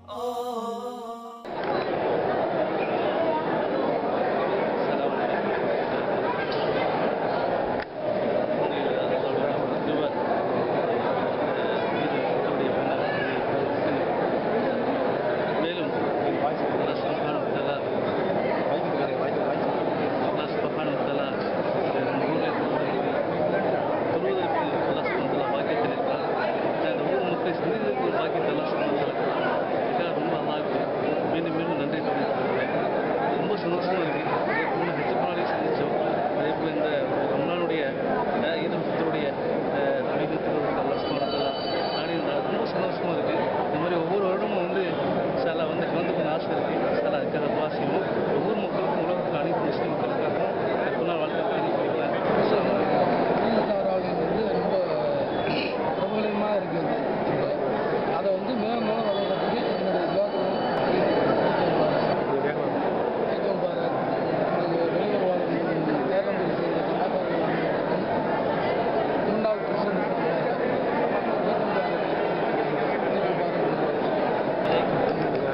மேலும் அல்லாஹ் சுப்ஹானஹு வ தஆலா அல்லாஹ் சுப்ஹானஹு வ தஆலா இந்த ஊரில் தொழுவதற்கு அல்லாஹ் சுப்ஹானஹு வ தஆலா பாக்கியத்தை இருக்கிறார் இந்த ஊர் மக்களை சந்தித்ததற்கு பாக்கியத்தை அல்லாஹ் சுப்ஹானஹு வ தஆலா இதுக்காக ரொம்ப அல்லாஹ்வுக்கு மீண்டும் மீண்டும் நன்றி தெரிவித்துக் ரொம்ப சந்தோஷமாக இருக்குது அதே போல் ஹெச்சப்பாளையை சந்தித்தோம் அதே போல் இந்த ரம்லானுடைய ஈதம் சுத்தருடைய சமீபத்தில் அல்லாஹ் சுப்ஹானஹு வ தஆலா நாடி ரொம்ப சந்தோஷமாக இருக்குது இந்த மாதிரி ஒவ்வொரு வருடமும் வந்து சாலா வந்து கலந்துக்கணும் ஆசை இருக்குது சாலா அதுக்காக துவா செய்வோம் ஒவ்வொரு மக்களுக்கும் உலகத்தில் அனைத்து முஸ்லீம் மக்களுக்காகவும் பிறநாள் வாழ்க்கை தெரிவிக்கிறேன் அஸ்ஸலாமு அலைக்கும். தாராளம் வந்து ரொம்ப பிரபலமாக இருக்குது இப்போ அதை வந்து மேலும் மேலும் வளர்கிறதுக்கு என்னுடைய துவாக்களும் ஏகம் பாரத் நமது வெளியூர் வாழும் தேர்தல் செய்த சமாதான முன்னாள் பிரசிடண்ட் ஏகம் பாரத் ஏகம் பாரத்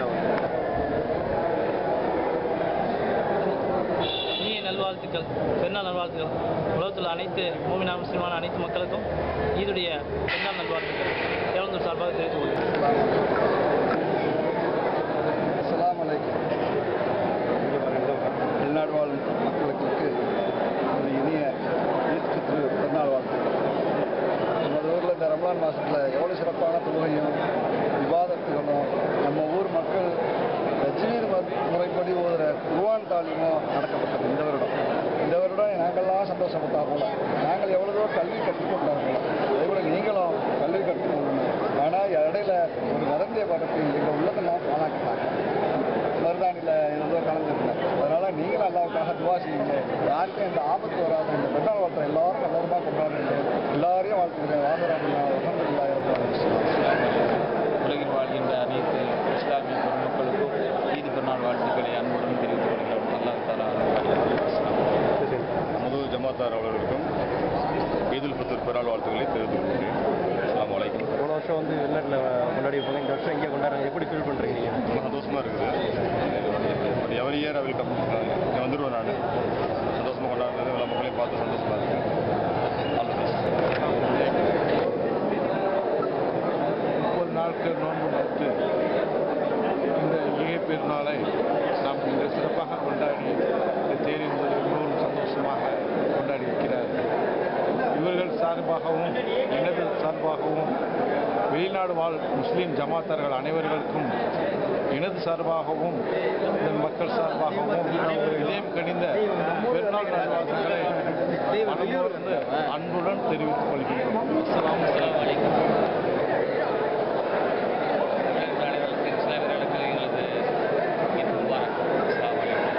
இனிய நல்வாழ்த்துக்கள் பெருநாள் நல்வாழ்த்துக்கள் உலகத்தில் அனைத்து மூமினா முஸ்லிமான அனைத்து மக்களுக்கும் ஈதுடைய பெருநாள் நல்வாழ்த்துக்கள் தேவந்தூர் சார்பாக தெரிவித்துக் கொள்கிறேன் அஸ்ஸலாமு அலைக்கும் வெளிநாடு வாழும் மக்களுக்கு ஒரு இனிய ஈஸ்ட் பிறநாள் வாழ்த்துக்கள் நமது ஊரில் இந்த ரமலான் மாதத்தில் எவ்வளோ சிறப்பான தொழுகையும் விவாதத்துகளும் நம்ம ஊர் மக்கள் தஜ்வீர் மத்- முறைப்படி ஓதுற குர்ஆன் தாலிமும் நடக்கப்பட்டது இந்த வருடம் இந்த வருடம் நாங்கள்லாம் சந்தோஷப்பட்டா போல நாங்கள் எவ்வளவோ கல்வி கற்றுக்கொண்டோம் போல அதே போல நீங்களும் கல்வி கற்றுக்கொள்ளணும் ஆனால் இடையில ஒரு நடந்திய படத்தை எங்கள் உள்ளதெல்லாம் பாழாக்கிட்டாங்க மருதாணியில் ஏதோ கலந்துருந்தேன் அதனால நீங்களும் அல்லாவுக்காக துவா செய்யுங்க யாருக்கும் இந்த ஆபத்து வராது இந்த பெண்ணால் வாழ்த்த எல்லாரும் நல்லவரமாக கொண்டாடுங்க எல்லாரையும் வாழ்த்துக்கிறேன் வாசராமல்லா அலமதுல்லா உலகில் வாழ்கின்ற அனைத்து இஸ்லாமிய பெருமக்களுக்கும் ஈது பெருநாள் வாழ்த்துக்களை அன்புடன் தெரிவித்துக் கொள்கிறோம் அல்லாஹ் தாலா நமது ஜமாத்தார் அவர்களுக்கும் ஈதுல் ஃபித்ர் பெருநாள் வாழ்த்துக்களை தெரிவித்துக் கொள்கிறேன் அஸ்ஸலாமு அலைக்கும் போன வருஷம் வந்து வெளிநாட்டில் கொண்டாடி இருப்பாங்க இந்த வருஷம் இங்கே கொண்டாடுறாங்க எப்படி ஃபீல் பண்ணுறீங்க நீங்கள் ரொம்ப சந்தோஷமாக இருக்குது எவரி இயர் அவள் கம் இங்கே வந்துடுவேன் நான் சந்தோஷமாக கொண்டாடுறது எல்லா மக்களையும் பார்த்து சந்தோஷமாக இருக்கேன் ஆல் தி பெஸ்ட் முப்பது நாட்கள் நோன்பு நோட்டு இந்த ஈகை பெருநாளை நாம் இன்று சிறப்பாக கொண்டாடி இந்த தேர் என்பது மிகவும் சந்தோஷமாக கொண்டாடி இருக்கிறார்கள் இவர்கள் சார்பாகவும் எனது சார்பாகவும் வெளிநாடு வாழ் முஸ்லீம் ஜமாத்தார்கள் அனைவர்களுக்கும் எனது சார்பாகவும் இந்த மக்கள் சார்பாகவும் இதயம் கனிந்த பெருநாள் நல்வாழ்த்துக்களை மனமார்ந்த அன்புடன் தெரிவித்துக் கொள்கிறேன் அஸ்ஸலாமு அலைக்கும் அனைவருக்கும் இஸ்லாமியர்களுக்கு எங்களது ஈத் முபாரக் அஸ்ஸலாமு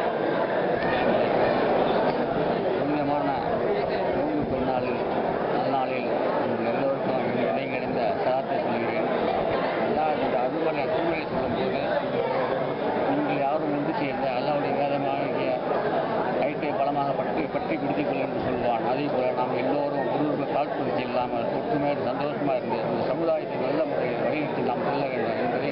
அலைக்கும் புனிதமான நோன்பு பெருநாளில் நல்நாளில் உங்கள் எல்லோருக்கும் என்னுடைய இணைகிணைந்த சலாத்தை சொல்கிறேன் அல்லாஹ் இந்த அருள்வரை சூழ்நிலை சொல்லும்போது நீங்கள் யாரும் ஒன்று சேர்ந்த அல்லாவுடைய வேதமாகிய கயிற்றை பலமாக பற்றி பற்றி பிடித்துக் கொள் என்று சொல்வான் அதே போல நாம் எல்லோரும் ஒருவருக்கு காழ்ப்புணர்ச்சி இல்லாமல் ஒற்றுமையோடு சந்தோஷமாக இருந்து இந்த சமுதாயத்தை நல்ல முறையில் வழிநடத்தி நாம் செல்ல வேண்டும் என்று